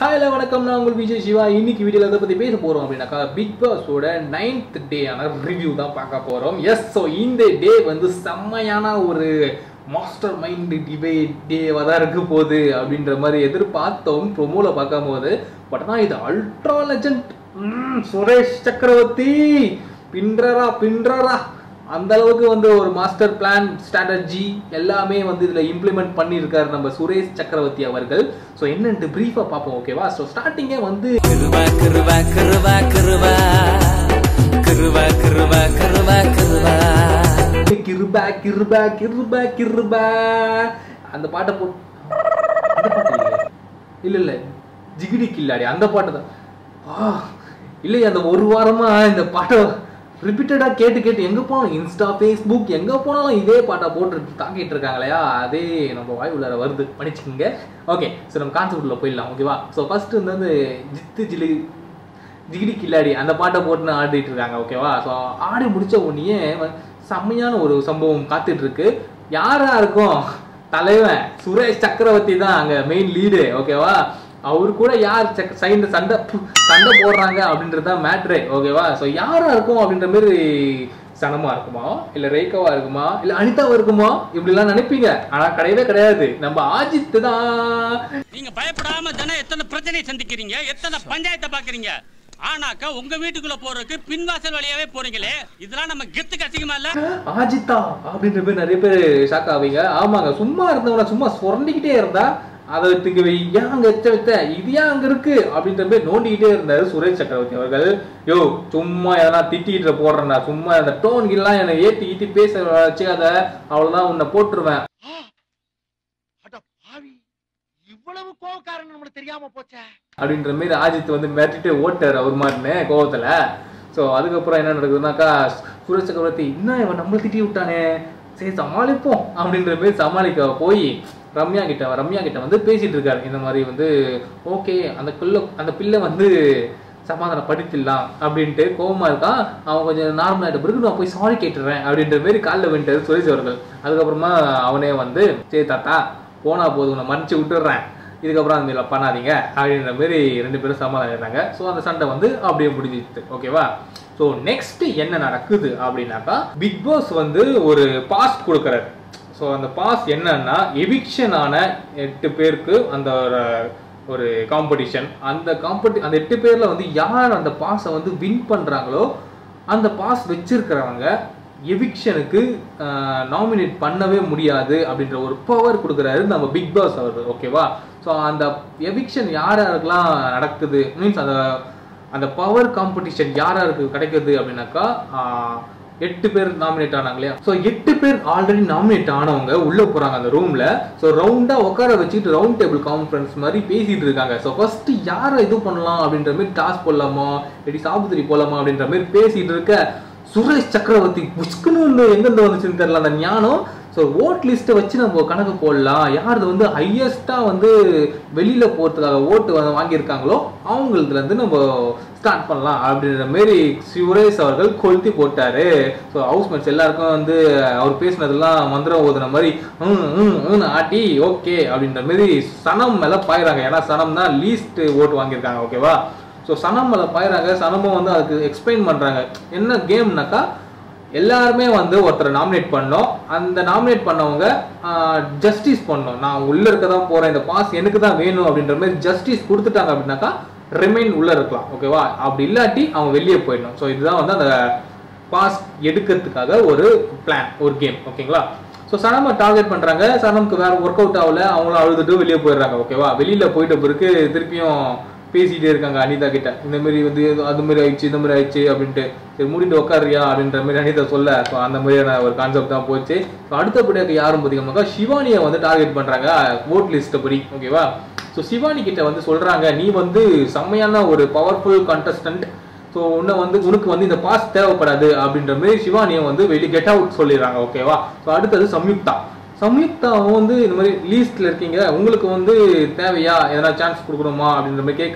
ஹாய்ல வணக்கம் நான் உங்கள் விஜய் சிவா இன்னைக்கு வீடியோல எதை பத்தி பேச போறோம் அப்படின்னாக்கா பிக் பாஸோட நைன்த் டே ஆன ரிவ்யூ தான் பார்க்க போறோம் எஸ் ஸோ இந்த டே வந்து செம்மையான ஒரு மாஸ்டர் மைண்ட் டிபேட் டேவாக தான் இருக்க போகுது அப்படின்ற மாதிரி எதிர்பார்த்தோம் ப்ரொமோல பார்க்கும்போது பட் ஆனால் இது அல்ட்ரா லெஜண்ட் சுரேஷ் சக்கரவர்த்தி பின்றரா பின்றரா அந்த அளவுக்கு வந்து ஒரு மாஸ்டர் பிளான் ஸ்ட்ராட்டஜி எல்லாமே வந்து இதில் இம்ப்ளிமெண்ட் பண்ணியிருக்காரு நம்ம சுரேஷ் சக்கரவர்த்தி அவர்கள் ஸோ என்னன்ட்டு ப்ரீஃபாக பார்ப்போம் ஓகேவா ஸோ ஸ்டார்டிங்கே வந்து கிருபா கிருபா கிருபா கிருபா கிருபா கிருபா கிருபா கிருபா கிருபா கிருபா கிருபா கிருபா அந்த பாட்டை போ அந்த பாட்டு இல்லையே. இல்ல இல்ல ஜிகிடி கில்லாடி அந்த பாட்டு தான் ஆ இல்லையே அந்த ஒரு வாரமா இந்த பாட்டை ரிப்பீட்டடா கேட்டு கேட்டு எங்க போனோம் இன்ஸ்டா ஃபேஸ்புக் எங்க போனாலும் இதே பாட்டை போட்டு தாக்கிட்டு இருக்காங்க இல்லையா அதே நம்ம வாய் உள்ளார வருது படிச்சுக்கோங்க ஓகே ஸோ நம்ம கான்செப்ட் உள்ள போயிடலாம் ஓகேவா ஸோ ஃபர்ஸ்ட் வந்து அந்த ஜித்து ஜிலி ஜிகிடி கில்லாடி அந்த பாட்டை போட்டுன்னு ஆடிட்டு இருக்காங்க ஓகேவா ஸோ ஆடி முடிச்ச உடனே வ- செம்மையான ஒரு சம்பவம் காத்துட்டு இருக்கு யாரா இருக்கும் தலைவன் சுரேஷ் சக்கரவர்த்தி தான் அங்க மெயின் லீடு ஓகேவா அவர் கூட யார் சக்- சைந்த சண்டை பு, சண்டை போடுறாங்க அப்படின்றது தான் மேட்ரு ஓகேவா ஸோ யாரா இருக்கும் அப்படின்ற மாதிரி சனமா இருக்குமா இல்ல ரேகாவா இருக்குமா இல்ல அனிதாவா இருக்குமா இப்படிலாம் நினைப்பீங்க ஆனா கிடையவே கிடையாது நம்ம ஆஜித் தான் நீங்க பயப்படாம தினம் எத்தனை பிரச்சனையை சந்திக்கிறீங்க எத்தனை பஞ்சாயத்தை பாக்குறீங்க ஆனாக்கா உங்க வீட்டுக்குள்ள போறதுக்கு பின்வாசல் வழியாவே போறீங்களே இதெல்லாம் நம்ம கெத்துக்கு அசிங்கமா இல்ல ஆஜித்தா அப்படின்ற பேர் நிறைய பேர் ஷாக் ஆவீங்க ஆமாங்க சும்மா இருந்தவன சும்மா சுரண்டிக்கிட்டே இருந்தா அதை எடுத்துக்க வை ஏன் அங்க எச்ச வைத்த இது ஏன் அங்க இருக்கு அப்படின்ற பேர் நோண்டிக்கிட்டே இருந்தாரு சுரேஷ் சக்கரவர்த்தி அவர்கள் யோ சும்மா எதனா திட்டிட்டு போடுறேன்டா சும்மா அந்த டோன் எல்லாம் என்னை ஏத்தி ஈத்தி பேச வச்சுக்காத அவ்வளவுதான் உன்னை போட்டுருவேன் அட பாவி இவ்வளவு கோவக்காரன் நம்மளுக்கு தெரியாம போச்சே அப்படின்ற மாதிரி ஆஜித் வந்து மிரட்டிட்டு ஓட்டார் அவர் மாதிரின்னு கோவத்துல ஸோ அதுக்கப்புறம் என்ன நடக்குதுனாக்கா சுரேஷ் சக்கரவர்த்தி என்ன இவன் நம்மளை திட்டி விட்டானே சரி சமாளிப்போம் அப்படின்ற மாதிரி சமாளிக்க போய் ரம்யா கிட்ட ரம்யா கிட்ட வந்து பேசிட்டு இருக்காரு இந்த மாதிரி வந்து ஓகே அந்த பிள்ளை அந்த பிள்ளை வந்து சமாதானப்படுத்திடலாம் அப்படின்ட்டு கோவமா இருக்கான் அவன் கொஞ்சம் நார்மல் ஆகிட்ட பிறகு நான் போய் சாரி கேட்டுறேன் அப்படின்ற மாதிரி காலில் வந்துட்டாரு சுரேஷ் அவர்கள் அதுக்கப்புறமா அவனே வந்து சரி தாத்தா போனா போதும் உன்னை மன்னிச்சு விட்டுடுறேன் இதுக்கப்புறம் அந்த மாதிரிலாம் பண்ணாதீங்க அப்படின்ற மாதிரி ரெண்டு பேரும் சமாதானிடுறாங்க ஸோ அந்த சண்டை வந்து அப்படியே முடிஞ்சிச்சு ஓகேவா ஸோ நெக்ஸ்ட் என்ன நடக்குது அப்படின்னாக்கா பிக் பாஸ் வந்து ஒரு பாஸ் கொடுக்குறாரு ஸோ அந்த பாஸ் என்னன்னா எவிக்ஷன் ஆன எட்டு பேருக்கு அந்த ஒரு- ஒரு காம்படிஷன் அந்த காம்படி அந்த எட்டு பேர்ல வந்து யார் அந்த பாஸை வந்து வின் பண்றாங்களோ அந்த பாஸ் வச்சிருக்கிறவங்க எவிக்ஷனுக்கு நாமினேட் பண்ணவே முடியாது அப்படின்ற ஒரு பவர் கொடுக்குறாரு நம்ம பிக் பாஸ் அவர்கள் ஓகேவா ஸோ அந்த எவிக்ஷன் யார் யாருக்கெல்லாம் நடக்குது மீன்ஸ் அந்த அந்த பவர் காம்படிஷன் யார் யாருக்கு கிடைக்குது அப்படின்னாக்கா ஆஹ், எட்டு பேர் நாமினேட் ஆனாங்க இல்லையா ஸோ எட்டு பேர் ஆல்ரெடி நாமினேட் ஆனவங்க உள்ள போறாங்க அந்த ரூம்ல ஸோ ரவுண்டா உட்கார வச்சுட்டு ரவுண்ட் டேபிள் கான்ஃபரன்ஸ் மாதிரி பேசிட்டு இருக்காங்க ஸோ ஃபர்ஸ்ட் யாரை இது பண்ணலாம் அப்படின்ற மாதிரி டாஸ் போடலாமா இல்லாட்டி சாபுத்திரி போடலாமா அப்படின்ற மாதிரி பேசிட்டு இருக்க சுரேஷ் சக்கரவர்த்தி புஷ்குன்னு எங்கேருந்து வந்துச்சுன்னு தெரியல அந்த ஞானம் ஸோ ஓட் லிஸ்ட்டை வச்சு நம்ம கணக்கு போடலாம் யார் வந்து ஹையஸ்ட்டாக வந்து வெளியில் போகிறதுக்காக ஓட்டு வந்து வாங்கியிருக்காங்களோ அவங்களுதுலேருந்து நம்ம ஸ்டார்ட் பண்ணலாம் அப்படின்ற மாரி சுரேஷ் அவர்கள் கொளுத்தி போட்டாரு ஸோ ஹவுஸ்மேட்ஸ் எல்லாருக்கும் வந்து அவர் பேசினதெல்லாம் மந்திரம் ஓதுன மாதிரி ம் ம் ம் ஆட்டி ஓகே அப்படின்ற மாரி சனம் மேலே பாயிறாங்க ஏன்னா சனம் தான் லீஸ்ட் ஓட்டு வாங்கியிருக்காங்க ஓகேவா ஸோ சனம் மேலே பாயிறாங்க சனமும் வந்து அதுக்கு எக்ஸ்பிளைன் பண்ணுறாங்க என்ன கேம்னாக்கா எல்லாருமே வந்து ஒருத்தரை நாமினேட் பண்ணோம் அந்த நாமினேட் பண்ணவங்க ஜஸ்டிஸ் பண்ணோம் நான் உள்ள இருக்க தான் போறேன் இந்த பாஸ் எனக்கு தான் வேணும் அப்படின்ற மாதிரி ஜஸ்டிஸ் கொடுத்துட்டாங்க அப்படின்னாக்கா ரிமைன் உள்ள இருக்கலாம் ஓகேவா அப்படி இல்லாட்டி அவங்க வெளியே போயிடணும் ஸோ இதுதான் வந்து அந்த பாஸ் எடுக்கிறதுக்காக ஒரு பிளான் ஒரு கேம் ஓகேங்களா ஸோ சனமை டார்கெட் பண்றாங்க சனமுக்கு வேற ஒர்க் அவுட் ஆகல அவங்களும் அழுதுட்டு வெளியே போயிடுறாங்க ஓகேவா வெளியில போயிட்ட பிறகு திருப்பியும் பேசிட்டே இருக்காங்க அனிதா கிட்ட இந்த மாதிரி வந்து அது மாதிரி ஆயிடுச்சு இந்த மாதிரி ஆயிடுச்சு அப்படின்ட்டு சரி மூடிட்டு உட்காருறியா அப்படின்ற மாதிரி அனிதா சொல்ல ஸோ அந்த மாதிரியான ஒரு கான்செப்ட் தான் போச்சு ஸோ அடுத்தபடியாக யாரும் பார்த்தீங்கன்னாக்கா சிவானியை வந்து டார்கெட் பண்றாங்க ஓட் லிஸ்ட்டை படி ஓகேவா ஸோ சிவானி கிட்ட வந்து சொல்றாங்க நீ வந்து செம்மையான ஒரு பவர்ஃபுல் கண்டஸ்டன்ட் ஸோ உன்னை வந்து உனக்கு வந்து இந்த பாஸ் தேவைப்படாது அப்படின்ற மாதிரி சிவானியை வந்து வெளியே கெட் அவுட் சொல்லிடுறாங்க ஓகேவா ஸோ அடுத்தது சம்யுக்தா சம்யுக்தாவும் வந்து இந்த மாதிரி லீஸ்ட்ல இருக்கீங்க உங்களுக்கு வந்து தேவையா எதனா சான்ஸ் கொடுக்கணுமா அப்படின்ற மாதிரி கேட்க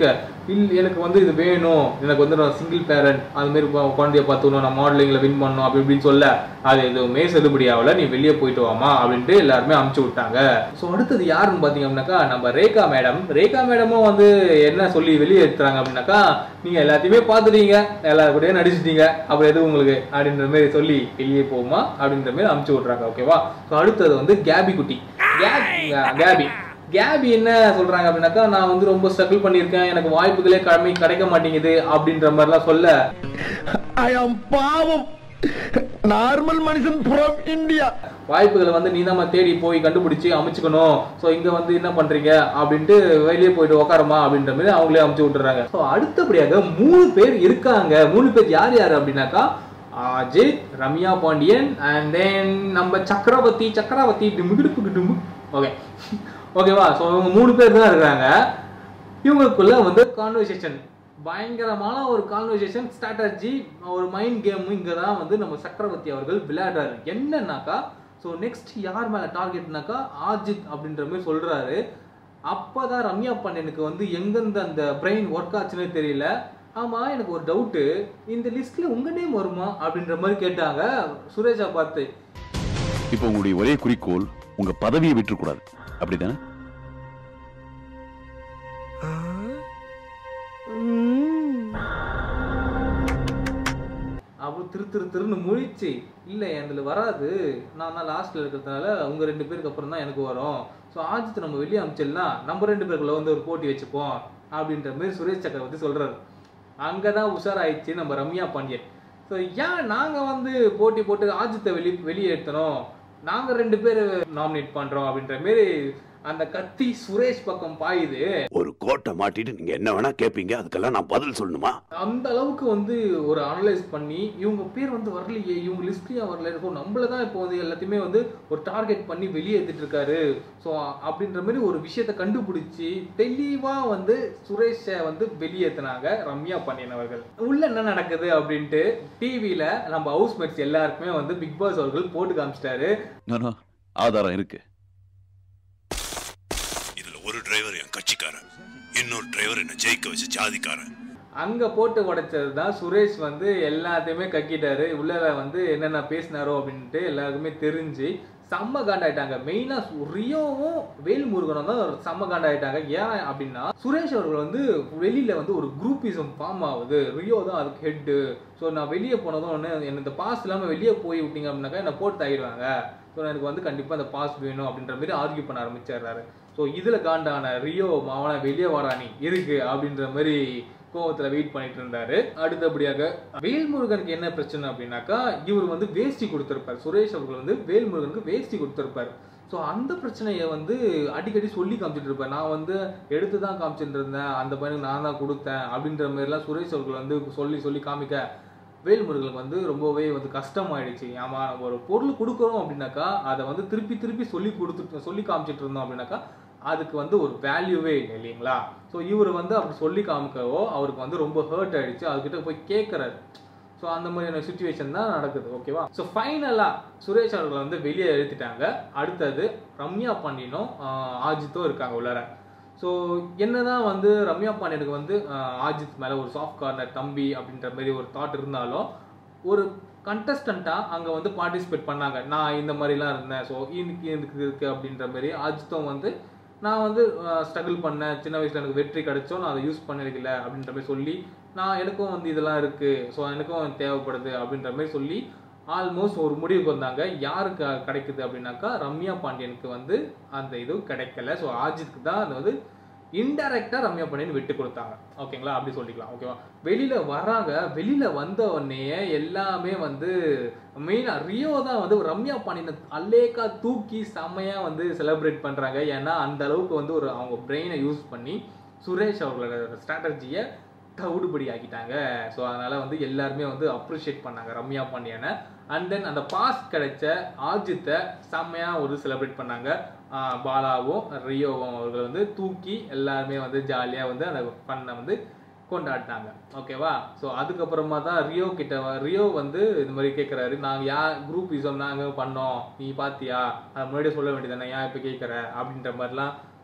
இல்லை எனக்கு வந்து இது வேணும் எனக்கு வந்து நான் சிங்கிள் பேரண்ட் அது மாதிரி கொ- குழந்தைய பார்த்துக்கணும் நான் மாடலிங்கில் வின் பண்ணணும் அப்படி இப்படின்னு சொல்ல அது எதுவுமே செல்லுபடி ஆகல நீ வெளியே போயிட்டு வாமா அப்படின்ட்டு எல்லாருமே அமுச்சு விட்டாங்க ஸோ அடுத்தது யாருன்னு பார்த்தீங்க அப்படின்னாக்கா நம்ம ரேகா மேடம் ரேகா மேடமும் வந்து என்ன சொல்லி வெளியே எடுத்துறாங்க அப்படின்னாக்கா நீங்கள் எல்லாத்தையுமே பார்த்துட்டீங்க எல்லாரும் கூடயே நடிச்சிட்டீங்க அப்புறம் எது உங்களுக்கு அப்படின்ற மாதிரி சொல்லி வெளியே போகுமா அப்படின்ற மாதிரி அமுச்சு விட்றாங்க ஓகேவா ஸோ அடுத்தது வந்து கேபி குட்டி கேபி கேபி கேபி என்ன சொல்றாங்க அப்படின்னாக்கா நான் வந்து ரொம்ப ஸ்ட்ரகிள் பண்ணியிருக்கேன் எனக்கு வாய்ப்புகளே கடமை கிடைக்க மாட்டேங்குது அப்படின்ற மாதிரிலாம் சொல்ல ஐ ஆம் பாவம் நார்மல் மனுஷன் ஃப்ரம் இந்தியா வாய்ப்புகளை வந்து நீ தான் தேடி போய் கண்டுபிடிச்சி அமைச்சுக்கணும் ஸோ இங்க வந்து என்ன பண்றீங்க அப்படின்ட்டு வெளியே போயிட்டு உட்காரமா அப்படின்ற மாதிரி அவங்களே அமைச்சு விட்டுறாங்க ஸோ அடுத்தபடியாக மூணு பேர் இருக்காங்க மூணு பேர் யார் யார் அப்படின்னாக்கா அஜித் ரம்யா பாண்டியன் அண்ட் தென் நம்ம சக்கரவர்த்தி சக்கரவர்த்தி டிமுகிடுப்பு டிமு ஓகே ஓகேவா ஸோ இவங்க மூணு பேர் தான் இருக்காங்க இவங்களுக்குள்ள வந்து கான்வர்சேஷன் பயங்கரமான ஒரு கான்வர்சேஷன் ஸ்ட்ராட்டஜி ஒரு மைண்ட் கேம் இங்கே தான் வந்து நம்ம சக்கரவர்த்தி அவர்கள் விளையாடுறாரு என்னன்னாக்கா ஸோ நெக்ஸ்ட் யார் மேலே டார்கெட்னாக்கா ஆஜித் அப்படின்ற மாதிரி சொல்கிறாரு அப்பதான் ரம்யா பாண்டியனுக்கு வந்து எங்கேருந்து அந்த பிரெயின் ஒர்க் ஆச்சுன்னே தெரியல ஆமா எனக்கு ஒரு டவுட்டு இந்த லிஸ்ட்ல உங்க நேம் வருமா அப்படின்ற மாதிரி கேட்டாங்க சுரேஷா பார்த்து இப்போ உங்களுடைய ஒரே குறிக்கோள் உங்க பதவியை விட்டுறக்கூடாது அப்படிதானே அப்புறம் திரு திரு திருன்னு முழிச்சு இல்லை அதுல வராது நான் தான் லாஸ்ட்ல இருக்கிறதுனால உங்க ரெண்டு பேருக்கு அப்புறம் தான் எனக்கு வரும் ஸோ ஆஜித் நம்ம வெளியே அமிச்சிடலாம் நம்ம ரெண்டு பேருக்குள்ள வந்து ஒரு போட்டி வச்சுப்போம் அப்படின்ற மாதிரி சுரேஷ் சக்கரவர்த்தி சொல்றாரு அங்கதான் உஷாராயிடுச்சு நம்ம ரம்யா பாண்டியன் ஸோ ஏன் நாங்க வந்து போட்டி போட்டு ஆஜித்தை வெளி வெளியே எடுத்தனோம் நாங்க ரெண்டு பேர் நாமினேட் பண்றோம் அப்படின்ற மாதிரி அந்த கத்தி சுரேஷ் பக்கம் பாயுது ஒரு கோட்டை மாட்டிட்டு நீங்க என்ன வேணா கேப்பீங்க அதுக்கெல்லாம் நான் பதில் சொல்லணுமா அந்த அளவுக்கு வந்து ஒரு அனலைஸ் பண்ணி இவங்க பேர் வந்து வரலையே இவங்க லிஸ்ட்லயே வரல ஸோ நம்மள தான் இப்போ வந்து எல்லாத்தையுமே வந்து ஒரு டார்கெட் பண்ணி வெளியே எடுத்துட்டு இருக்காரு ஸோ அப்படின்ற மாதிரி ஒரு விஷயத்த கண்டுபிடிச்சி தெளிவா வந்து சுரேஷை வந்து வெளியேற்றினாங்க ரம்யா பாண்டியன் அவர்கள் உள்ள என்ன நடக்குது அப்படின்ட்டு டிவியில நம்ம ஹவுஸ் மேட்ஸ் எல்லாருக்குமே வந்து பிக் பாஸ் அவர்கள் போட்டு காமிச்சிட்டாரு நானா ஆதாரம் இருக்கு இதுல ஒரு டிரைவர் என் கட்சிக்காரன் இன்னொரு டிரைவர் என்ன ஜெயிக்க வச்ச ஜாதிக்காரன் அங்க போட்டு உடைச்சது தான் சுரேஷ் வந்து எல்லாத்தையுமே கக்கிட்டாரு உள்ள வந்து என்னென்ன பேசினாரோ அப்படின்ட்டு எல்லாருக்குமே தெரிஞ்சு செம்ம காண்டாயிட்டாங்க மெயினா ரியோவும் வேல்முருகனும் தான் செம்ம காண்டாயிட்டாங்க ஏன் அப்படின்னா சுரேஷ் அவர்கள் வந்து வெளியில வந்து ஒரு குரூப்பிசம் ஃபார்ம் ஆகுது ரியோ தான் அதுக்கு ஹெட்டு ஸோ நான் வெளியே போனதும் ஒன்று எனக்கு இந்த பாஸ் இல்லாமல் வெளியே போய் விட்டீங்க அப்படின்னாக்கா என்னை போட்டு தகிடுவாங்க ஸோ எனக்கு வந்து கண்டிப்பாக அந்த பாஸ் வேணும் அப்படின்ற மாதிரி ஆர்கியூ பண்ண ஆரம்பிச்சிடுறாரு ஸோ இதில் காண்டான ரியோ மாவன வெளியே வாடா நீ இருக்கு அப்படின்ற மாதிரி கோவத்தில் வெயிட் பண்ணிட்டு இருந்தாரு அடுத்தபடியாக வேல்முருகனுக்கு என்ன பிரச்சனை அப்படின்னாக்கா இவர் வந்து வேஷ்டி கொடுத்திருப்பார் சுரேஷ் அவர்கள் வந்து வேல்முருகனுக்கு வேஷ்டி கொடுத்திருப்பார் ஸோ அந்த பிரச்சனையை வந்து அடிக்கடி சொல்லி காமிச்சிட்டு இருப்பார் நான் வந்து எடுத்து தான் காமிச்சிட்டு இருந்தேன் அந்த பையனுக்கு நான் தான் கொடுத்தேன் அப்படின்ற மாதிரிலாம் சுரேஷ் அவர்கள் வந்து சொல்லி சொல்லி காமிக்க வேல்முருகனுக்கு வந்து ரொம்பவே வந்து கஷ்டமாயிடுச்சு ஆமா நம்ம ஒரு பொருள் கொடுக்குறோம் அப்படின்னாக்கா அதை வந்து திருப்பி திருப்பி சொல்லி கொடுத்துட்டு சொல்லி காமிச்சிட்டு இருந்தோம் அப்படின்னாக்கா அதுக்கு வந்து ஒரு வேல்யூவே இல்லை இல்லைங்களா ஸோ இவர் வந்து அப்படி சொல்லி காமிக்கவோ அவருக்கு வந்து ரொம்ப ஹர்ட் ஆயிடுச்சு அதுக்கிட்ட போய் கேட்குறாரு ஸோ அந்த மாதிரியான சுச்சுவேஷன் தான் நடக்குது ஓகேவா ஸோ ஃபைனலாக சுரேஷ் அவர்களை வந்து வெளியே எழுத்திட்டாங்க அடுத்தது ரம்யா பாண்டியனும் ஆஹ், ஆஜித்தும் இருக்காங்க உள்ளார ஸோ என்னதான் வந்து ரம்யா பாண்டியனுக்கு வந்து ஆஹ், ஆஜித் மேலே ஒரு சாஃப்ட் கார்னர் தம்பி அப்படின்ற மாதிரி ஒரு தாட் இருந்தாலும் ஒரு கண்டஸ்டண்ட்டாக அங்கே வந்து பார்ட்டிசிபேட் பண்ணாங்க நான் இந்த மாதிரிலாம் இருந்தேன் ஸோ இன்னைக்கு இதுக்கு இருக்கு அப்படின்ற மாதிரி ஆஜித்தும் வந்து நான் வந்து ஸ்ட்ரகிள் பண்ணேன் சின்ன வயசில் எனக்கு வெற்றி கிடைச்சோம் நான் அதை யூஸ் பண்ணிருக்கல அப்படின்ற மாதிரி சொல்லி நான் எனக்கும் வந்து இதெல்லாம் இருக்குது ஸோ எனக்கும் தேவைப்படுது அப்படின்ற மாதிரி சொல்லி ஆல்மோஸ்ட் ஒரு முடிவுக்கு வந்தாங்க யாருக்கு கிடைக்குது அப்படின்னாக்கா ரம்யா பாண்டியனுக்கு வந்து அந்த இது கிடைக்கல ஸோ ஆஜித்துக்கு தான் அது வந்து இன்டைரக்டா ரம்யா பாண்டியன் விட்டு கொடுத்தாங்க ஓகேங்களா அப்படி சொல்லிக்கலாம் ஓகேவா வெளியில வராங்க வெளியில வந்த உடனே எல்லாமே வந்து மெயினா ரியோ தான் வந்து ரம்யா பாண்டியனை அல்லேக்கா தூக்கி செம்மையா வந்து செலிப்ரேட் பண்றாங்க ஏன்னா அந்த அளவுக்கு வந்து ஒரு அவங்க பிரெயினை யூஸ் பண்ணி சுரேஷ் அவர்களோட ஸ்ட்ராட்டஜியை தவிடுபடி ஆக்கிட்டாங்க ஸோ அதனால வந்து எல்லாருமே வந்து அப்ரிஷியேட் பண்ணாங்க ரம்யா பாண்டியனை அண்ட் தென் அந்த பாஸ் கிடைச்ச ஆஜித்தை செம்மையா ஒரு செலிப்ரேட் பண்ணாங்க ஆஹ் பாலாவும் ரியோவும் அவர்கள் வந்து தூக்கி எல்லாருமே வந்து ஜாலியாக வந்து அந்த பண்ணை வந்து கொண்டாடினாங்க ஓகேவா ஸோ அதுக்கப்புறமா தான் ரியோ கிட்ட வ- ரியோ வந்து இந்த மாதிரி கேட்குறாரு நாங்கள் யா குரூப் இசம் நாங்கள் பண்ணோம் நீ பாத்தியா அது முன்னாடியே சொல்ல வேண்டியதானே ஏன் இப்போ கேட்குற அப்படின்ற மாதிரிலாம்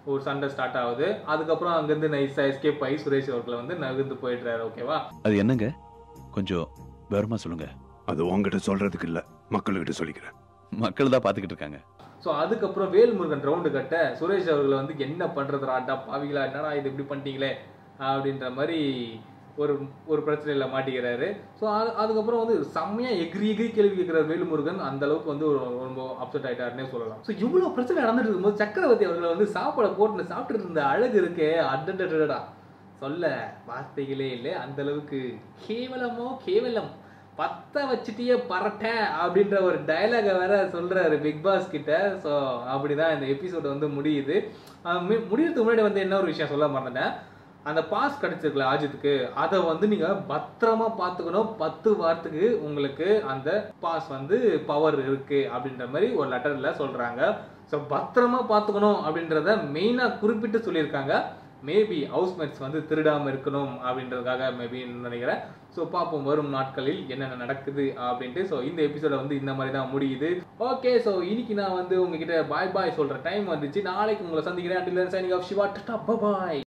ஒரு சண்டை ஸ்டார்ட் ஆகுது அதுக்கப்புறம் அங்கேருந்து நைஸாக எஸ்கேப் ஆகி சுரேஷ் அவர்களை வந்து நகர்ந்து போயிடுறாரு ஓகேவா அது என்னங்க கொஞ்சம் விவரமா சொல்லுங்க அது உங்ககிட்ட சொல்றதுக்கு இல்ல மக்கள்கிட்ட சொல்லிக்கிறேன் மக்கள் தான் பார்த்துக்கிட்டு இருக்காங்க ஸோ அதுக்கப்புறம் வேல்முருகன் ரவுண்டு கட்ட சுரேஷ் அவர்களை வந்து என்ன பண்ணுறதுராட்டா பாவிகளா என்னடா இது இப்படி பண்ணிட்டீங்களே அப்படின்ற மாதிரி ஒரு ஒரு பிரச்சனையில் மாட்டிக்கிறாரு ஸோ அது அதுக்கப்புறம் வந்து செம்மையாக எகிரி எகிரி கேள்வி கேட்குற வேலுமுருகன் அந்த அளவுக்கு வந்து ஒரு ரொம்ப அப்செட் ஆயிட்டாருன்னே சொல்லலாம் ஸோ இவ்வளோ பிரச்சனை நடந்துட்டு இருக்கும்போது சக்கரவர்த்தி அவர்களை வந்து சாப்பாடை போட்டு சாப்பிட்டுட்டு இருந்த அழகு இருக்கே அடடடடா சொல்ல வார்த்தைகளே இல்லை அந்த அளவுக்கு கேவலமோ கேவலம் பத்த வச்சுட்டியே பரட்டேன் அப்படின்ற ஒரு டயலாகை வேற சொல்றாரு பிக் பாஸ் கிட்ட ஸோ அப்படிதான் இந்த எபிசோடு வந்து முடியுது அஹ் மு- முடியறதுக்கு முன்னாடி வந்து என்ன ஒரு விஷயம் சொல்ல மறந்துட்டேன் அந்த பாஸ் கிடைச்சிருக்கல ஆஜித்துக்கு அதை வந்து நீங்க பத்திரமா பார்த்துக்கணும் பத்து வாரத்துக்கு உங்களுக்கு அந்த பாஸ் வந்து பவர் இருக்கு அப்படின்ற மாதிரி ஒரு லெட்டர்ல சொல்றாங்க ஸோ பத்திரமா பார்த்துக்கணும் அப்படின்றத மெயினா குறிப்பிட்டு சொல்லியிருக்காங்க மேபி ஹவுஸ்மேட்ஸ் வந்து திருடாம இருக்கணும் அப்படின்றதுக்காக மேபி நினைக்கிறேன் ஸோ பார்ப்போம் வரும் நாட்களில் என்னென்ன நடக்குது அப்படின்ட்டு ஸோ இந்த எபிசோட வந்து இந்த மாதிரி தான் முடியுது ஓகே ஸோ இன்னைக்கு நான் வந்து உங்ககிட்ட பாய் பாய் சொல்ற டைம் வந்துச்சு நாளைக்கு உங்களை சந்திக்கிறேன் until signing off Siva tata பாய்